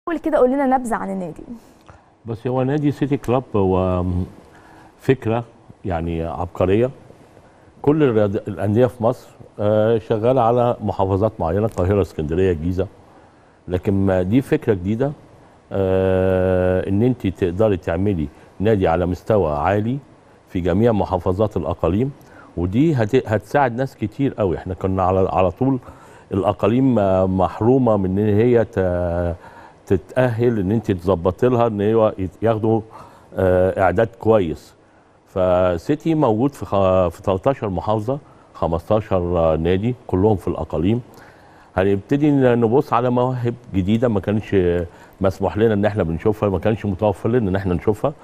قول كده قول لنا نبذه عن النادي بس هو نادي سيتي كلاب هو فكره يعني عبقريه كل الرياض- الانديه في مصر آه، شغاله على محافظات معينه القاهره اسكندريه الجيزه لكن ما دي فكره جديده آه، ان انت تقدري تعملي نادي على مستوى عالي في جميع محافظات الاقاليم ودي هت- هتساعد ناس كتير قوي احنا كنا على على طول الاقاليم آه، محرومه من ان هي ت- تتاهل ان انت تظبطي لها ان هي ياخدوا آه، اعداد كويس فسيتي موجود في خ- في 13 محافظه 15 نادي كلهم في الاقاليم هنبتدي ن- نبص على مواهب جديده ما كانش مسموح لنا ان احنا بنشوفها ما كانش متوفر لنا ان احنا نشوفها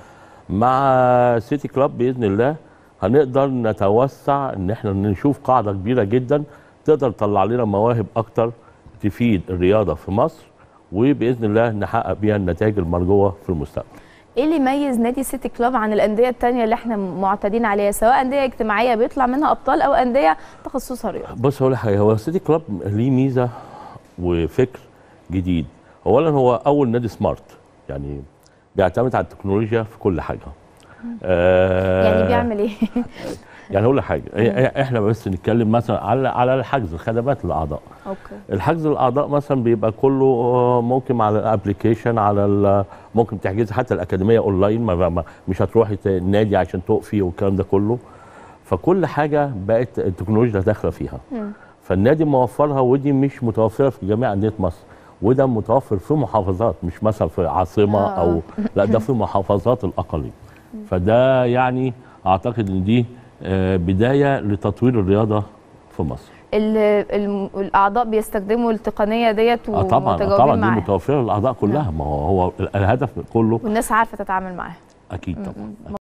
مع سيتي كلاب باذن الله هنقدر نتوسع ان احنا نشوف قاعده كبيره جدا تقدر تطلع لنا مواهب اكتر تفيد الرياضه في مصر وباذن الله نحقق بيها النتائج المرجوه في المستقبل ايه اللي يميز نادي سيتي كلاب عن الانديه التانية اللي احنا معتادين عليها سواء انديه اجتماعيه بيطلع منها ابطال او انديه تخصصها رياضه بص هقول لك حاجه هو سيتي كلاب ليه ميزه وفكر جديد اولا هو اول نادي سمارت يعني بيعتمد على التكنولوجيا في كل حاجه آه يعني بيعمل ايه يعني اقول لك حاجه إيه- احنا بس نتكلم مثلا على على الحجز الخدمات للاعضاء اوكي الحجز الاعضاء مثلا بيبقى كله آه، ممكن على الابلكيشن على ال- ممكن تحجزي حتى الاكاديميه اونلاين ما ما- مش هتروحي ت- النادي عشان تقفي والكلام ده كله فكل حاجه بقت التكنولوجيا داخله فيها مم. فالنادي موفرها ودي مش متوفره في جميع انديه مصر وده متوفر في محافظات مش مثلا في عاصمه آه. او لا ده في محافظات الاقاليم فده يعني اعتقد ان دي آه، بدايه لتطوير الرياضه في مصر ال- الم- الاعضاء بيستخدموا التقنيه ديت اه طبعا آه ومتجاوبين طبعا دي معاها متوفره للاعضاء كلها ما هو هو الهدف كله والناس عارفه تتعامل معاها اكيد طبعا